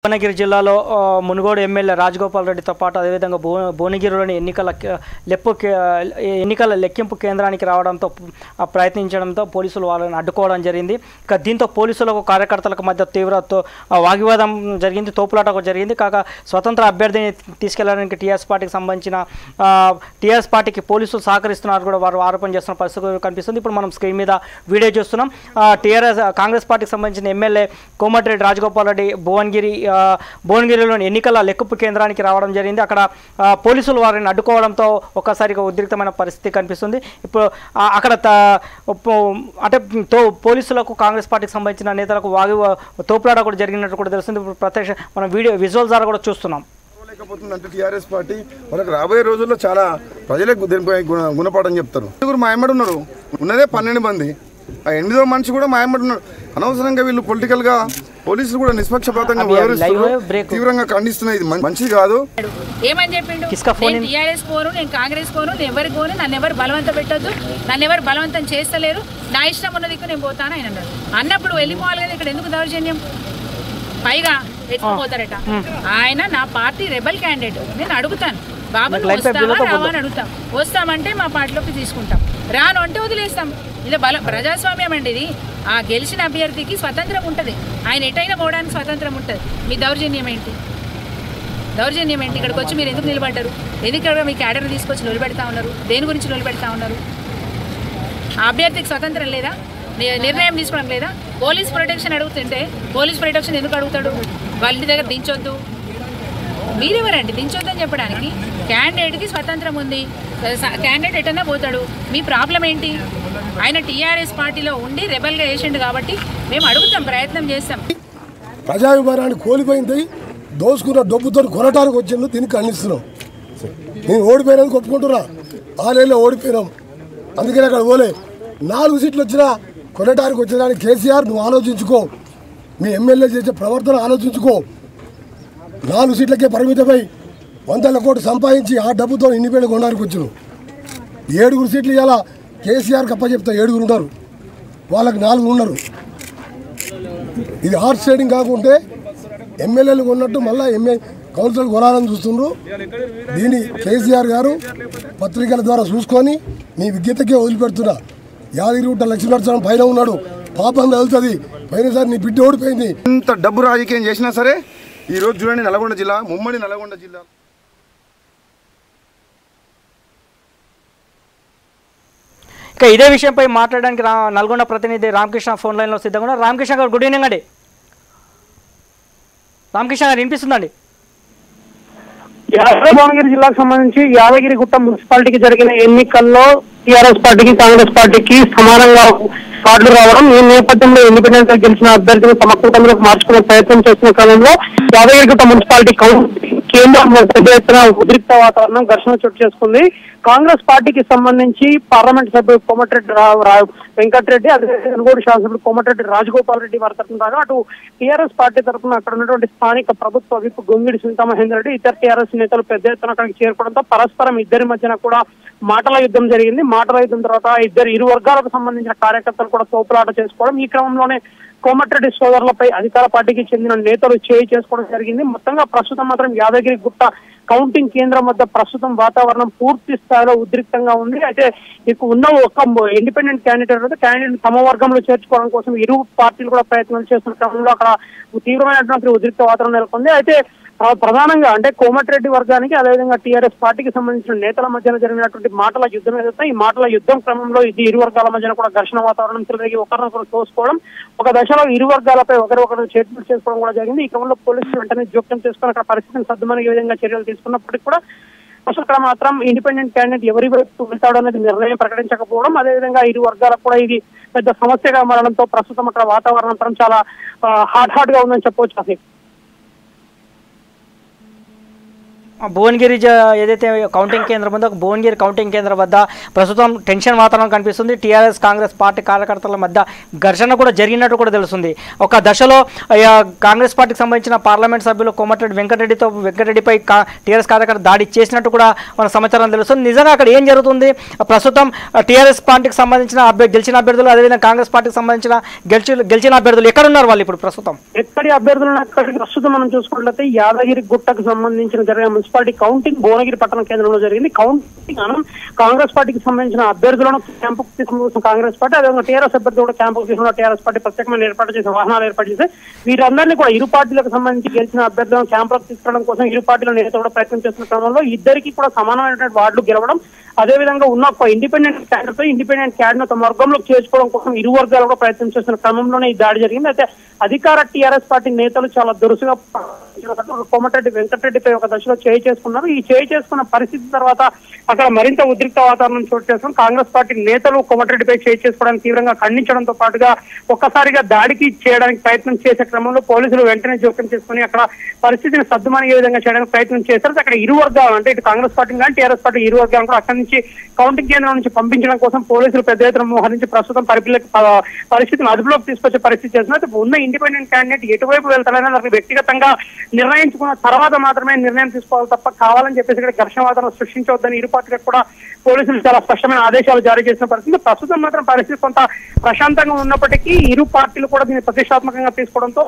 భువనగిరి జిల్లాలో ఆ, మునుగోడు ఎమ్మెల్యే రాజగోపాల్ రెడ్డితో పాటు అదేవిధంగా భువ భువనగిరిలోని ఎన్నికల కే- లెప్పు కే- ఎన్నికల లెక్కింపు కేంద్రానికి రావడంతో ఆ, ప్రయత్నించడంతో పోలీసులు వాళ్ళని అడ్డుకోవడం జరిగింది ఇక దీంతో పోలీసులకు కార్యకర్తలకు మధ్య తీవ్ర తో- ఆ, వాగ్వివాదం జరిగింది తోపులాట కూడా జరిగింది కాగా స్వతంత్ర అభ్యర్థిని తీసుకెళ్లడానికి టీఆర్ఎస్ పార్టీకి సంబంధించిన టీఆర్ఎస్ పార్టీకి పోలీసులు సహకరిస్తున్నారు కూడా వారు ఆరోపణ చేస్తున్న పరిస్థితి కనిపిస్తుంది ఇప్పుడు మనం స్క్రీన్ మీద వీడియో చూస్తున్నాం టీఆర్ఎస్ కాంగ్రెస్ పార్టీకి సంబంధించిన ఎమ్మెల్యే కోమటిరెడ్డి రాజగోపాల్ రెడ్డి భువనగిరి ఆ, భువనగిరిలోని ఎన్నికల లెక్కింపు కేంద్రానికి రావడం జరిగింది అక్కడ ఆ, పోలీసులు వారిని అడ్డుకోవడంతో ఒక్కసారిగా ఉద్రిక్తమైన పరిస్థితి కనిపిస్తుంది ఇప్పుడు ఆ, అక్కడ త- ఉప్పు- అంటే తో పోలీసులకు కాంగ్రెస్ పార్టీకి సంబంధించిన నేతలకు వాగి తోపులాట కూడా జరిగినట్టు కూడా తెలుస్తుంది ఇప్పుడు ప్రత్యక్ష మనం వీడియో విజువల్ ద్వారా కూడా చూస్తున్నాం లేకపోతుందంటే టీఆర్ఎస్ పార్టీ మనకు రాబోయే రోజుల్లో చాలా ప్రజలకు దీనిపై గుణ- గుణపాఠం చెప్తారు నలుగురు మా ఎమ్మడి ఉన్నారు ఉన్నదే పన్నెండు మంది ఆ ఎనిమిదో మనిషి కూడా మా ఎమ్మడి ఉన్నారు అనవసరంగా వీళ్ళు పొలిటికల్ గా పోలీసులు కూడా నిష్పక్షపాతంగా అవి- అవి వ్యవహరిస్తున్నారు live break. తీవ్రంగా ఖండిస్తున్నాయి ఇది మం- మంచిది కాదు ఏమని చెప్పిండు కిస్కా ఫోన్ నేను టీఆర్ఎస్ కోరు నేను కాంగ్రెస్ కోరు నేను ఎవరికి కోరు నన్ను ఎవరు బలవంతం పెట్టొద్దు నన్ను ఎవరు బలవంతం చేస్తలేరు నా ఇష్టం ఉన్న దిక్కు నేను పోతాను ఆయన అన్నాడు అన్నప్పుడు వెళ్ళిపోవాలి కదా ఇక్కడ ఎందుకు దౌర్జన్యం పైగా ఎత్తుకుపోతారట ఆయన నా పార్టీ రెబల్ క్యాండిడేట్ నేను అడుగుతాను బాబు నాకు నువ్వు లైన్ పైప్ వస్తావా బిల్లుతో రావా అని అడుగుతాం వస్తామంటే మా పార్టీలోకి తీసుకుంటాం రాను అంటే వదిలేస్తాం ఇది బల ప్రజాస్వామ్యం అండి ఇది ఆ గెలిచిన అభ్యర్థికి స్వతంత్రం ఉంటుంది ఆయన ఎటైనా పోవడానికి స్వతంత్రం ఉంటుంది మీ దౌర్జన్యం ఏంటి దౌర్జన్యం ఏంటి ఇక్కడికి వచ్చి మీరు ఎందుకు నిలబడ్డారు ఎందుకు ఇక్కడ మీ క్యాడర్ తీసుకొచ్చి నిలబెడతా ఉన్నారు దేని గురించి నిలబెడతా ఉన్నారు ఆ అభ్యర్థికి స్వతంత్రం లేదా ని- నిర్ణయం తీసుకోవడం లేదా పోలీస్ ప్రొటెక్షన్ అడుగుతుంటే పోలీస్ ప్రొటెక్షన్ ఎందుకు అడుగుతాడు వాళ్ళ ఇంటి దగ్గర దించొద్దు మీరెవరండి దించొద్దని చెప్పడానికి క్యాండిడేట్కి స్వతంత్రం ఉంది స- క్యాండిడేట్ ఎటన్నా పోతాడు మీ ప్రాబ్లం ఏంటి ఆయన టీఆర్ఎస్ పార్టీలో ఉండి రెబల్గా వేసిండు కాబట్టి మేము అడుగుతాం ప్రయత్నం చేస్తాం ప్రజాభిమానాన్ని కోల్పోయింది దోసుకున్న డబ్బుతో కొనటానికి వచ్చిండు దీనికి ఖండిస్తున్నాం నేను ఓడిపోయినందుకు ఒప్పుకుంటున్నా ఆరేళ్ళు ఓడిపోయినాం అందుకని అక్కడ పోలే నాలుగు సీట్లు వచ్చినా కొనటానికి వచ్చేదానికి కేసీఆర్ నువ్వు ఆలోచించుకో మీ ఎమ్మెల్యే చేసే ప్రవర్తన ఆలోచించుకో నాలుగు సీట్లకే పరిమితమై వందల కోట్లు సంపాదించి ఆ డబ్బుతో ఇండిపెండెంట్ కొనడానికి వచ్చినావు ఏడుగురు సీట్లు ఇవాళ కేసీఆర్కి అప్పచెప్తా ఏడుగురు ఉన్నారు వాళ్ళకి నాలుగు ఉన్నారు ఇది హార్ట్ షేడింగ్ కాకుంటే ఎమ్మెల్యేలు కొన్నట్టు మళ్ళీ ఎమ్మె కౌన్సిల్ కొనాలని చూస్తుండ్రు దీన్ని కేసీఆర్ గారు పత్రికల ద్వారా చూసుకొని మీ విజ్ఞతకే వదిలిపెడుతున్నా యాదగిరిగుట్ట లక్ష్మీనరసింహ పైన ఉన్నాడు పాపం తగులుతుంది పోయినసారి నీ బిడ్డ ఓడిపోయింది ఇంత డబ్బు రాజకీయం చేసినా సరే ఈ రోజు చూడండి నల్గొండ జిల్లా ముమ్మడి నల్గొండ జిల్లా ఇక ఇదే విషయంపై మాట్లాడడానికి రా నల్గొండ ప్రతినిధి రామకృష్ణ ఫోన్ లైన్లో సిద్ధంగా ఉన్నారు రామకృష్ణ గారు గుడ్ ఈవినింగ్ అండి రామకృష్ణ గారు వినిపిస్తుందండి యాదగిరి భువనగిరి జిల్లాకు సంబంధించి యాదగిరి గుట్ట మున్సిపాలిటీకి జరిగిన ఎన్నికల్లో టీఆర్ఎస్ పార్టీకి కాంగ్రెస్ పార్టీకి సమానంగా కార్డులు రావడం ఈ నేపథ్యంలో ఇండిపెండెంట్ గా గెలిచిన అభ్యర్థిని తమ కూటమిలోకి మార్చుకునే ప్రయత్నం చేస్తున్న క్రమంలో యాదగిరిగుట్ట మున్సిపాలిటీ కౌన్సిల్ కేంద్రం పెద్ద ఎత్తున ఉద్రిక్త వాతావరణం ఘర్షణ చోటు చేసుకుంది కాంగ్రెస్ పార్టీకి సంబంధించి పార్లమెంట్ సభ్యుడు కోమటిరెడ్డి రా- రా- వెంకటరెడ్డి అదే కొనుగోడు శాసనసభ్యుడు కోమటిరెడ్డి రాజగోపాల్ రెడ్డి వారి తరఫున రాగా అటు టీఆర్ఎస్ పార్టీ తరఫున అక్కడ ఉన్నటువంటి స్థానిక ప్రభుత్వ విప్ గొంగిడి సునీతామహేందర్ రెడ్డి ఇతర టీఆర్ఎస్ నేతలు పెద్ద ఎత్తున అక్కడికి చేరుకోవడంతో పరస్పరం ఇద్దరి మధ్యన కూడా మాటల యుద్ధం జరిగింది మాటల యుద్ధం తర్వాత ఇద్దరు ఇరు వర్గాలకు సంబంధించిన కార్యకర్తలు కూడా తోపులాట చేసుకోవడం ఈ క్రమంలోనే కోమటిరెడ్డి సోదరులపై అధికార పార్టీకి చెందిన నేతలు చేయి చేసుకోవడం జరిగింది మొత్తంగా ప్రస్తుతం మాత్రం యాదగిరి గుట్ట కౌంటింగ్ కేంద్రం వద్ద ప్రస్తుతం వాతావరణం పూర్తి స్థాయిలో ఉద్రిక్తంగా ఉంది అయితే ఇక ఉన్న ఒక ఇండిపెండెంట్ క్యాండిడేట్ క్యాండిడేట్ తమ వర్గంలో చేర్చుకోవడం కోసం ఇరు పార్టీలు కూడా ప్రయత్నాలు చేస్తున్న క్రమంలో అక్కడ తీవ్రమైనటువంటి ఉద్రిక్త వాతావరణం నెలకొంది అయితే ఆ, ప్రధానంగా అంటే కోమటిరెడ్డి వర్గానికి అదేవిధంగా టీఆర్ఎస్ పార్టీకి సంబంధించిన నేతల మధ్యన జరిగినటువంటి మాటల యుద్ధం ఏదైతే ఈ మాటల యుద్ధం క్రమంలో ఇది ఇరు వర్గాల మధ్యన కూడా ఘర్షణ వాతావరణం తిరిగి ఒకరినొకరు తోసుకోవడం ఒక దశలో ఇరు వర్గాలపై ఒకరి ఒకరు చేతులు చేసుకోవడం కూడా జరిగింది ఈ క్రమంలో పోలీసులు వెంటనే జోక్యం చేసుకుని అక్కడ పరిస్థితిని సర్దుమనే విధంగా చర్యలు తీసుకున్నప్పటికీ కూడా అసలు ఇక్కడ మాత్రం ఇండిపెండెంట్ క్యాండిడేట్ ఎవరి వైపు వెళ్తాడో అనేది నిర్ణయం ప్రకటించకపోవడం అదేవిధంగా ఇరు వర్గాలకు కూడా ఇది పెద్ద సమస్యగా మారడంతో ప్రస్తుతం అక్కడ వాతావరణం మాత్రం చాలా హాట్ హాట్ గా ఉందని చెప్పవచ్చు అసలు భువనగిరి జ- ఏదైతే కౌంటింగ్ కేంద్రం ఉందో భువనగిరి కౌంటింగ్ కేంద్రం వద్ద ప్రస్తుతం టెన్షన్ వాతావరణం కనిపిస్తుంది టీఆర్ఎస్ కాంగ్రెస్ పార్టీ కార్యకర్తల మధ్య ఘర్షణ కూడా జరిగినట్టు కూడా తెలుస్తుంది ఒక దశలో ఆ, కాంగ్రెస్ పార్టీకి సంబంధించిన పార్లమెంట్ సభ్యులు కోమటిరెడ్డి వెంకటరెడ్డితో వెంకటరెడ్డిపై కా టీఆర్ఎస్ కార్యకర్త దాడి చేసినట్టు కూడా మన సమాచారం తెలుస్తుంది నిజంగా అక్కడ ఏం జరుగుతుంది ప్రస్తుతం టీఆర్ఎస్ పార్టీకి సంబంధించిన అభ్యర్థి గెలిచిన అభ్యర్థులు అదేవిధంగా కాంగ్రెస్ పార్టీకి సంబంధించిన గెలిచి గెలిచిన అభ్యర్థులు ఎక్కడ ఉన్నారు వాళ్ళు ఇప్పుడు ప్రస్తుతం ఎక్కడి అభ్యర్థులను అక్కడికి ప్రస్తుతం మనం చూసుకున్నట్లయితే యాదగిరి గుట్టకు సంబంధించిన జరిగిన మున్సిపాలిటీ కౌంటింగ్ భువనగిరి పట్టణ కేంద్రంలో జరిగింది కౌంటింగ్ అనం కాంగ్రెస్ పార్టీకి సంబంధించిన అభ్యర్థులను క్యాంపుకు తీసుకున్న కాంగ్రెస్ పార్టీ అదేవిధంగా టీఆర్ఎస్ అభ్యర్థులు కూడా క్యాంపుకు తీసుకున్న టీఆర్ఎస్ పార్టీ ప్రత్యేకమైన ఏర్పాటు చేసే వాహనాలు ఏర్పాటు చేసి వీరందరినీ కూడా ఇరు పార్టీలకు సంబంధించి గెలిచిన అభ్యర్థులను క్యాంపులకు తీసుకురావడం కోసం ఇరు పార్టీల నేతలు కూడా ప్రయత్నం చేస్తున్న క్రమంలో ఇద్దరికి కూడా సమానమైనటువంటి వార్డులు గెలవడం అదేవిధంగా ఉన్న ఒక ఇండిపెండెంట్ క్యాండిడేట్ ఇండిపెండెంట్ క్యాండిడేట్ తమ వర్గంలో చేర్చుకోవడం కోసం ఇరు వర్గాలు కూడా ప్రయత్నం చేస్తున్న క్రమంలోనే ఈ దాడి జరిగింది అయితే అధికార టీఆర్ఎస్ పార్టీ నేతలు చాలా దురుసుగా కోమటిరెడ్డి వెంకటరెడ్డిపై ఒక దశలో చేయి చేసుకున్నారు ఈ చేయి చేసుకున్న పరిస్థితి తర్వాత అక్కడ మరింత ఉద్రిక్త వాతావరణం చోటు చేసుకుని కాంగ్రెస్ పార్టీ నేతలు కోమటిరెడ్డిపై చేయి చేసుకోవడానికి తీవ్రంగా ఖండించడంతో పాటుగా ఒక్కసారిగా దాడికి చేయడానికి ప్రయత్నం చేసే క్రమంలో పోలీసులు వెంటనే జోక్యం చేసుకుని అక్కడ పరిస్థితిని సర్దుమణిగే విధంగా చేయడానికి ప్రయత్నం చేశారు అక్కడ ఇరు వర్గాలు అంటే ఇటు కాంగ్రెస్ పార్టీ కానీ టీఆర్ఎస్ పార్టీ ఇరు వర్గాలను కూడా అక్కడి నుంచి కౌంటింగ్ కేంద్రం నుంచి పంపించడం కోసం పోలీసులు పెద్ద ఎత్తున మోహరించి ప్రస్తుతం పరిపిల్లకి ప- పరిస్థితిని అదుపులోకి తీసుకొచ్చే పరిస్థితి చేస్తున్నారు అయితే ఉన్న ఇండిపెండెంట్ క్యాండిడేట్ ఎటువైపు వెళ్తారని అతను వ్యక్తిగతంగా నిర్ణయించుకున్న తర్వాత మాత్రమే నిర్ణయం తీసుకోవాలి తప్ప కావాలని చెప్పేసి ఇక్కడ ఘర్షణ వాతావరణం సృష్టించవద్దని ఇరు పార్టీలకు కూడా పోలీసులు చాలా స్పష్టమైన ఆదేశాలు జారీ చేసిన పరిస్థితి ప్రస్తుతం మాత్రం పరిస్థితి కొంత ప్రశాంతంగా ఉన్నప్పటికీ ఇరు పార్టీలు కూడా దీన్ని ప్రతిష్టాత్మకంగా తీసుకోవడంతో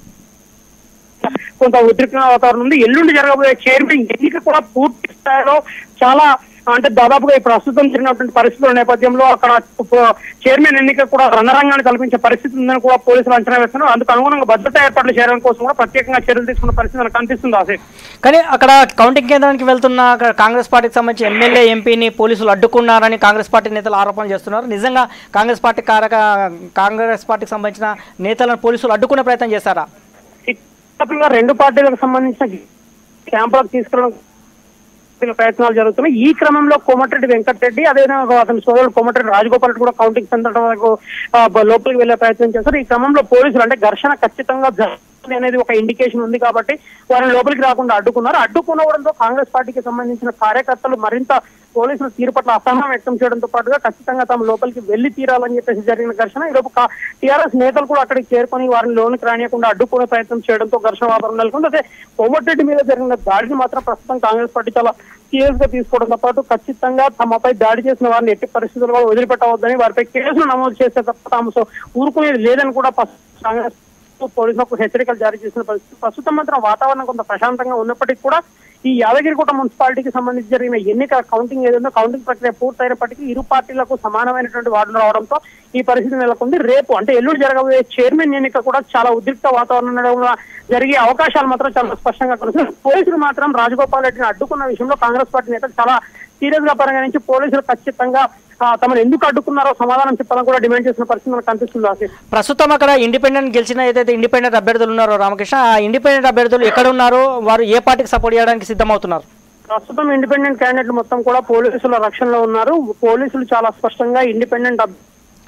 కొంత ఉద్రిక్త వాతావరణం ఉంది ఎల్లుండి జరగబోయే చైర్మన్ ఎన్నిక కూడా పూర్తి స్థాయిలో చాలా అంటే దాదాపుగా ఈ ప్రస్తుతం జరిగినటువంటి పరిస్థితుల నేపథ్యంలో అక్కడ ప- చైర్మన్ ఎన్నిక కూడా రణరంగాన్ని కల్పించే పరిస్థితి ఉందని కూడా పోలీసులు అంచనా వేస్తున్నారు అందుకు అనుగుణంగా భద్రతా ఏర్పాట్లు చేయడం కోసం కూడా ప్రత్యేకంగా చర్యలు తీసుకున్న పరిస్థితి మనకు కనిపిస్తుంది ఆశీష్ కానీ అక్కడ కౌంటింగ్ కేంద్రానికి వెళ్తున్న అక్కడ కాంగ్రెస్ పార్టీకి సంబంధించి ఎమ్మెల్యే ఎంపీని పోలీసులు అడ్డుకున్నారని కాంగ్రెస్ పార్టీ నేతలు ఆరోపణలు చేస్తున్నారు నిజంగా కాంగ్రెస్ పార్టీ కారక కాంగ్రెస్ పార్టీకి సంబంధించిన నేతలను పోలీసులు అడ్డుకునే ప్రయత్నం చేశారా దాదాపుగా రెండు పార్టీలకు సంబంధించిన క్యాంపులకు తీసుకురావడం ప్రయత్నాలు జరుగుతున్నాయి ఈ క్రమంలో కోమటిరెడ్డి వెంకటరెడ్డి అదేవిధంగా అతని సోదరుడు కోమటిరెడ్డి రాజగోపాల్ రెడ్డి కూడా కౌంటింగ్ సెంటర్ వరకు ఆ, బ- లోపలికి వెళ్లే ప్రయత్నం చేస్తారు ఈ క్రమంలో పోలీసులు అంటే ఘర్షణ ఖచ్చితంగా జరుగుతుంది అనేది ఒక ఇండికేషన్ ఉంది కాబట్టి వారిని లోపలికి రాకుండా అడ్డుకున్నారు అడ్డుకునవడంతో కాంగ్రెస్ పార్టీకి సంబంధించిన కార్యకర్తలు మరింత పోలీసుల తీరు పట్ల అసహనం వ్యక్తం చేయడంతో పాటుగా ఖచ్చితంగా తాము లోపలికి వెళ్లి తీరాలని చెప్పేసి జరిగిన ఘర్షణ ఈలోపు టీఆర్ఎస్ నేతలు కూడా అక్కడికి చేరుకొని వారిని లోనికి రానియకుండా అడ్డుకునే ప్రయత్నం చేయడంతో ఘర్షణ వాతావరణం నెలకొంది అయితే కోమటిరెడ్డి మీద జరిగిన దాడిని మాత్రం ప్రస్తుతం కాంగ్రెస్ పార్టీ చాలా సీరియస్ గా తీసుకోవడంతో పాటు ఖచ్చితంగా తమపై దాడి చేసిన వారిని ఎట్టి పరిస్థితుల్లో కూడా వదిలిపెట్టవద్దని వారిపై కేసులు నమోదు చేస్తే తప్ప తాము సో ఊరుకునేది లేదని కూడా పస్- కాంగ్రెస్ పోలీసులకు హెచ్చరికలు జారీ చేసిన పరిస్థితి ప్రస్తుతం మాత్రం వాతావరణం కొంత ప్రశాంతంగా ఉన్నప్పటికీ కూడా ఈ యాదగిరిగుట్ట మున్సిపాలిటీకి సంబంధించి జరిగిన ఎన్నిక కౌంటింగ్ ఏదైనా కౌంటింగ్ ప్రక్రియ పూర్తయినప్పటికీ ఇరు పార్టీలకు సమానమైనటువంటి వార్డులు రావడంతో ఈ పరిస్థితి నెలకొంది రేపు అంటే ఎల్లుండి జరగబోయే చైర్మన్ ఎన్నిక కూడా చాలా ఉద్రిక్త వాతావరణంలో జరిగే అవకాశాలు మాత్రం చాలా స్పష్టంగా కనిపిస్తుంది పోలీసులు మాత్రం రాజగోపాల్ రెడ్డిని అడ్డుకున్న విషయంలో కాంగ్రెస్ పార్టీ నేతలు చాలా సీరియస్ గా పరిగణించి పోలీసులు ఖచ్చితంగా ఆ, తమను ఎందుకు అడ్డుకున్నారో సమాధానం చెప్పాలని కూడా డిమాండ్ చేసిన పరిస్థితి మనకు కనిపిస్తుంది ఆశీష్ ప్రస్తుతం అక్కడ ఇండిపెండెంట్ గెలిచిన ఏదైతే ఇండిపెండెంట్ అభ్యర్థులు ఉన్నారో రామకృష్ణ ఆ ఇండిపెండెంట్ అభ్యర్థులు ఎక్కడ ఉన్నారో వారు ఏ పార్టీకి సపోర్ట్ చేయడానికి సిద్ధమవుతున్నారు ప్రస్తుతం ఇండిపెండెంట్ క్యాండిడేట్లు మొత్తం కూడా పోలీసుల రక్షణలో ఉన్నారు పోలీసులు చాలా స్పష్టంగా ఇండిపెండెంట్ అభ్-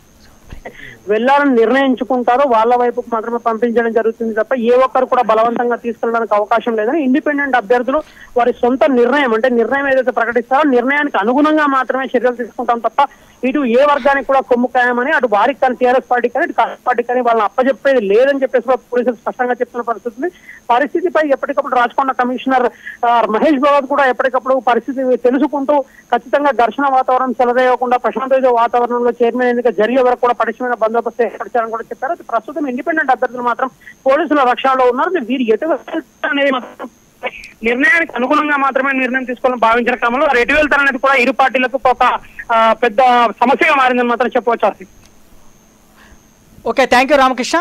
వెళ్ళాలని నిర్ణయించుకుంటారో వాళ్ళ వైపుకు మాత్రమే పంపించడం జరుగుతుంది తప్ప ఏ ఒక్కరు కూడా బలవంతంగా తీసుకెళ్ళడానికి అవకాశం లేదని ఇండిపెండెంట్ అభ్యర్థులు వారి సొంత నిర్ణయం అంటే నిర్ణయం ఏదైతే ప్రకటిస్తారో నిర్ణయానికి అనుగుణంగా మాత్రమే చర్యలు తీసుకుంటాం తప్ప ఇటు ఏ వర్గానికి కూడా కొమ్ము ఖాయమని అటు వారికి కానీ టీఆర్ఎస్ పార్టీ కానీ ఇటు కాంగ్రెస్ పార్టీ కానీ వాళ్ళని అప్పచెప్పేది లేదని చెప్పేసి కూడా పోలీసులు స్పష్టంగా చెప్తున్న పరిస్థితి ఉంది. పరిస్థితిపై ఎప్పటికప్పుడు రాచకొండ కమిషనర్ ఆ, మహేష్ బాబు కూడా ఎప్పటికప్పుడు పరిస్థితి తెలుసుకుంటూ ఖచ్చితంగా ఘర్షణ వాతావరణం చెలరేయకుండా ప్రశాంతయుత వాతావరణంలో చైర్మన్ ఎన్నిక జరిగే వరకు కూడా పటిష్టమైన బందోబస్తు ఏర్పరిచారని కూడా చెప్పారు అయితే ప్రస్తుతం ఇండిపెండెంట్ అభ్యర్థులు మాత్రం పోలీసుల రక్షణలో ఉన్నారు వీరు ఎటు వెళ్తారు అనేది మాత్రం నిర్ణయానికి అనుగుణంగా మాత్రమే నిర్ణయం తీసుకోవాలని భావించిన క్రమంలో వారు ఎటు వెళ్తారనేది కూడా ఇరు పార్టీలకు ఒక ఆ, పెద్ద సమస్యగా మారిందని మాత్రం చెప్పవచ్చు Ashish. Okay thank you Ramakrishna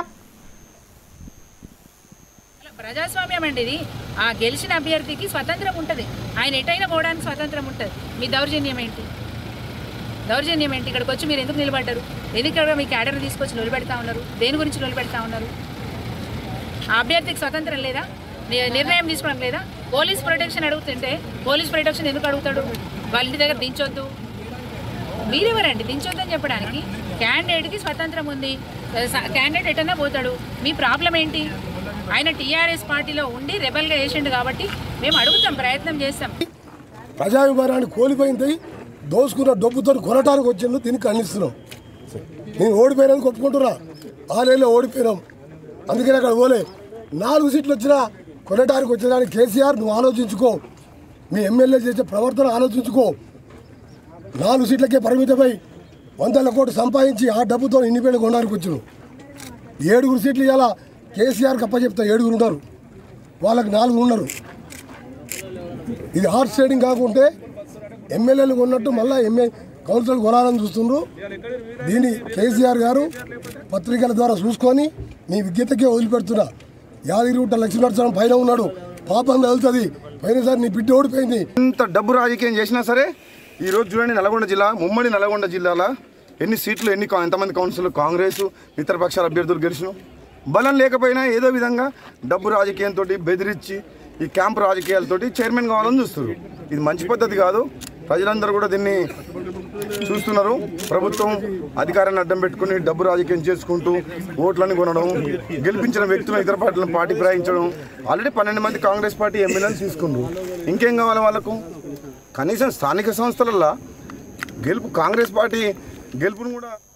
ప్రజాస్వామ్యం అండి ఇది ఆ గెలిచిన అభ్యర్థికి స్వతంత్రం ఉంటుంది ఆయన ఎటైనా పోవడానికి స్వతంత్రం ఉంటుంది మీ దౌర్జన్యం ఏంటి దౌర్జన్యం ఏంటి ఇక్కడికి వచ్చి మీరు ఎందుకు నిలబడ్డారు ఎందుకు ఇక్కడ మీ క్యాడర్ తీసుకొచ్చి నిలబెడతా ఉన్నారు దేని గురించి నిలబెడతా ఉన్నారు ఆ అభ్యర్థికి స్వతంత్రం లేదా ని- నిర్ణయం తీసుకోవడం లేదా పోలీస్ ప్రొటెక్షన్ అడుగుతుంటే పోలీస్ ప్రొటెక్షన్ ఎందుకు అడుగుతాడు వాళ్ళ ఇంటి దగ్గర దించొద్దు మీరెవరండి దించొద్దని చెప్పడానికి క్యాండిడేట్కి స్వతంత్రం ఉంది స- క్యాండిడేట్ ఎటన్నా పోతాడు మీ ప్రాబ్లం ఏంటి ఆయన టీఆర్ఎస్ పార్టీలో ఉండి రెబల్గా వేసిండు కాబట్టి మేము అడుగుతాం ప్రయత్నం చేస్తాం ప్రజాభిమానాన్ని కోల్పోయింది దోసుకున్న డబ్బుతో కొనటానికి వచ్చిండు దీనికి ఖండిస్తున్నాం నేను ఓడిపోయినందుకు ఒప్పుకుంటున్నా ఆరేళ్ళు ఓడిపోయినాం అందుకని అక్కడ పోలే నాలుగు సీట్లు వచ్చినా కొనటానికి వచ్చేదానికి కేసీఆర్ నువ్వు ఆలోచించుకో మీ ఎమ్మెల్యే చేసే ప్రవర్తన ఆలోచించుకో నాలుగు సీట్లకే పరిమితమై వందల కోట్లు సంపాదించి ఆ డబ్బుతో ఇండిపెండెంట్ కొనడానికి వచ్చాను ఏడుగురు సీట్లు ఇలా కేసీఆర్కి అప్పచెప్తా ఏడుగురు ఉన్నారు వాళ్ళకి నాలుగు ఉన్నారు ఇది హార్ట్ షేడింగ్ కాకుంటే ఎమ్మెల్యేలు కొన్నట్టు మళ్ళీ ఎంఏ కౌన్సిల్ కొనాలని చూస్తుండ్రు దీన్ని కేసీఆర్ గారు పత్రికల ద్వారా చూసుకొని మీ విజ్ఞతకే వదిలిపెడుతున్నా యాదగిరిగుట్ట లక్ష్మీనరసింహం పైన ఉన్నాడు పాపం వెళ్తుంది పోయినసారి నీ బిడ్డ ఓడిపోయింది ఇంత డబ్బు రాజకీయం చేసినా సరే ఈ రోజు చూడండి నల్గొండ జిల్లా ముమ్మడి నల్గొండ జిల్లాలో ఎన్ని సీట్లు ఎన్ని కా- ఎంతమంది కౌన్సిల్ కాంగ్రెస్ మిత్రపక్షాల అభ్యర్థులు గెలిచినాం బలం లేకపోయినా ఏదో విధంగా డబ్బు రాజకీయంతో బెదిరించి ఈ క్యాంప్ రాజకీయాలతోటి చైర్మన్ కావాలని చూస్తారు ఇది మంచి పద్ధతి కాదు ప్రజలందరూ కూడా దీన్ని చూస్తున్నారు ప్రభుత్వం అధికారాన్ని అడ్డం పెట్టుకుని డబ్బు రాజకీయం చేసుకుంటూ ఓట్లను కొనడం గెలిపించిన వ్యక్తులను ఇతర పార్టీలను పార్టీ ప్రయాణించడం ఆల్రెడీ పన్నెండు మంది కాంగ్రెస్ పార్టీ ఎమ్మెల్యేలు తీసుకున్నారు ఇంకేం కావాలి వాళ్ళకు కనీసం స్థానిక సంస్థలల్లో గెలుపు కాంగ్రెస్ పార్టీ గెలుపును కూడా